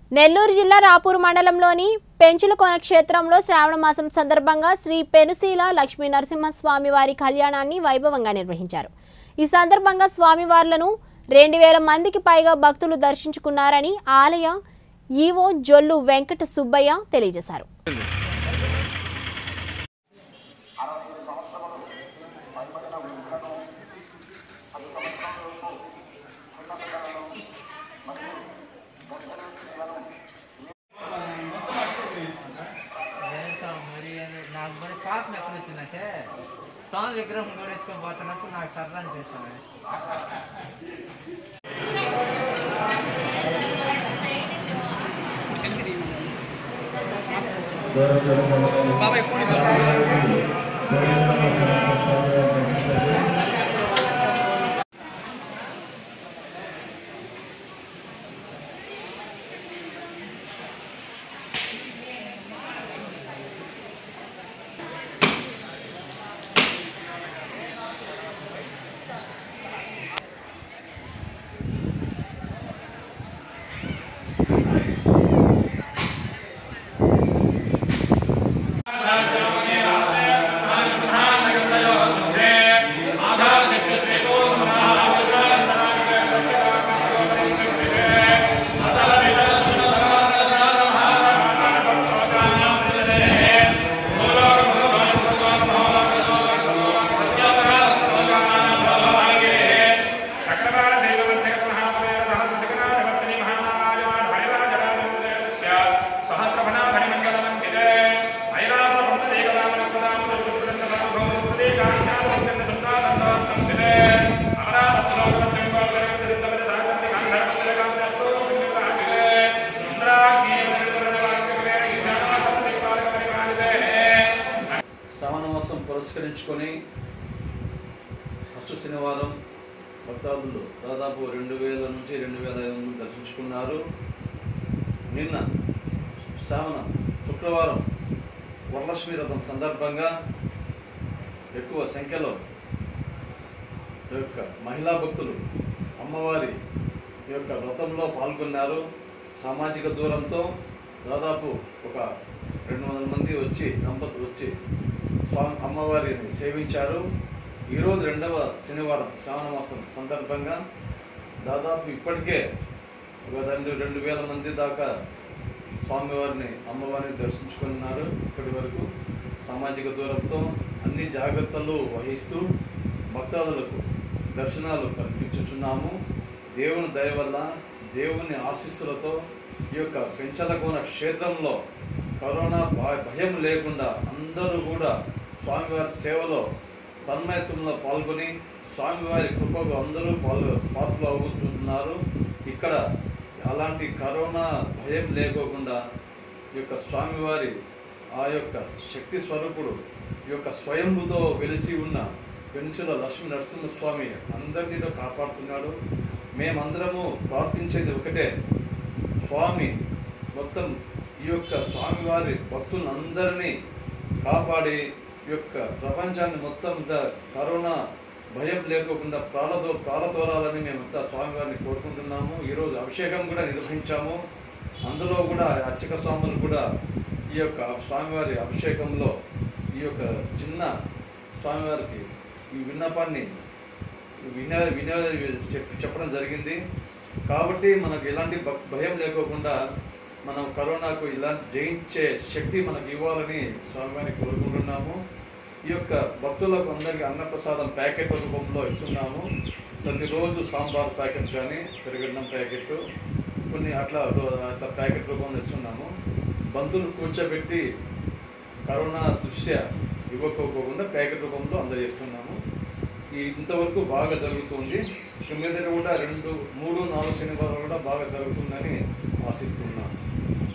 నెల్లూరు జిల్లా రాపూర్ మండలంలోని పెంచులకోన క్షేత్రంలో శ్రావణ మాసం సందర్భంగా శ్రీ పెనుశీల లక్ష్మీ నరసింహస్వామి వారి కళ్యాణాన్ని వైభవంగా నిర్వహించారు ఈ సందర్భంగా స్వామివార్లను రెండు వేల మందికి పైగా భక్తులు దర్శించుకున్నారని ఆలయ ఈవో జొల్లు వెంకట సుబ్బయ్య తెలియజేశారు వెళ్తాం మరి అని నాకు మరి పాపం ఎక్కడ వచ్చిందంటే స్వామి విగ్రహం కూడా ఎత్తుకొని పోతున్నప్పుడు నాకు సరదా అనిపిస్తాను సకలకాల శైలవంతక మహాసుమేర సహస్రశకనాధిపత్ని మహానారాయణ భైరాజరాజస్య సహస్రఫణా భణిమండలమంకితే ఐరావత పంపదేకదామన ప్రదామన శుభసుదండ సహస్రో సుప్రదేకాజ్ఞాన వందన సుందాదండాస్తంకితే అమరావత్లోకవత్యం గోపరవింద సిద్ధపద సాగంతి గంధర్వత్ర కాంతస్తో విగ్రహాకితే ఇంద్రాగ్ని నిర్వరణవాక్యకవేణ ఈశానావస్థ దిక్పాలక పరిపాలితే శ్రావణ మాసం పురస్కరించుకొని ఫస్ట్ శనివారం భక్తాదులు దాదాపు రెండు వేల నుంచి రెండు వేల ఐదు వందలు దర్శించుకున్నారు నిన్న శ్రావణ శుక్రవారం వరలక్ష్మి రథం సందర్భంగా ఎక్కువ సంఖ్యలో ఈ యొక్క మహిళా భక్తులు అమ్మవారి ఈ యొక్క వ్రతంలో పాల్గొన్నారు సామాజిక దూరంతో దాదాపు ఒక రెండు వందల మంది వచ్చి దంపతులు వచ్చి స్వామి అమ్మవారిని సేవించారు ఈరోజు రెండవ శనివారం శ్రావణ మాసం సందర్భంగా దాదాపు ఇప్పటికే ఒక రెండు రెండు వేల మంది దాకా స్వామివారిని అమ్మవారిని దర్శించుకున్నారు ఇప్పటి వరకు సామాజిక దూరంతో అన్ని జాగ్రత్తలు వహిస్తూ భక్తాదులకు దర్శనాలు కల్పించుచున్నాము దేవుని దయ వల్ల దేవుని ఆశీస్సులతో ఈ యొక్క పెంచలకోన క్షేత్రంలో కరోనా భ- భయం లేకుండా అందరూ కూడా స్వామివారి సేవలో తన్మయత్వంలో పాల్గొని స్వామివారి కృపకు అందరూ పాల్గొ పాత్రలు అవుతున్నారు ఇక్కడ అలాంటి కరోనా భయం లేకోకుండా ఈ యొక్క స్వామివారి ఆ యొక్క శక్తి స్వరూపుడు ఈ యొక్క స్వయంభుతో వెలిసి ఉన్న పెన్సుల లక్ష్మీ నరసింహస్వామి అందరినీ కాపాడుతున్నాడు మేమందరము ప్రార్థించేది ఒకటే స్వామి మొత్తం ఈ యొక్క స్వామివారి భక్తులను అందరినీ కాపాడి ఈ యొక్క ప్రపంచాన్ని మొత్తం ద- కరోనా భయం లేకోకుండా ప్రాలతో ప్రాలతోరాలని మేమంతా స్వామివారిని కోరుకుంటున్నాము ఈరోజు అభిషేకం కూడా నిర్వహించాము అందులో కూడా అర్చక స్వాములు కూడా ఈ యొక్క స్వామివారి అభిషేకంలో ఈ యొక్క చిన్న స్వామివారికి ఈ విన్నపాన్ని వినో వినో చెప్పి చెప్పడం జరిగింది కాబట్టి మనకు ఎలాంటి భక్- భయం లేకోకుండా మనం కరోనాకు ఇలాంటి జయించే శక్తి మనకు ఇవ్వాలని స్వామివారిని కోరుకుంటున్నాము ఈ యొక్క భక్తులకు అందరికీ అన్నప్రసాదం ప్యాకెట్ రూపంలో ఇస్తున్నాము ప్రతిరోజు సాంబార్ ప్యాకెట్ కానీ పెరుగన్నం ప్యాకెట్ కొన్ని అట్లా రో- అట్లా ప్యాకెట్ రూపంలో ఇస్తున్నాము బంతులు కూర్చోబెట్టి కరోనా దృష్ట్యా ఇవ్వకోకుండా ప్యాకెట్ రూపంలో అందజేస్తున్నాము ఈ ఇంతవరకు బాగా జరుగుతుంది ఇక మీదట కూడా రెండు మూడు నాలుగు శనివారాలు కూడా బాగా జరుగుతుందని ఆశిస్తున్నాను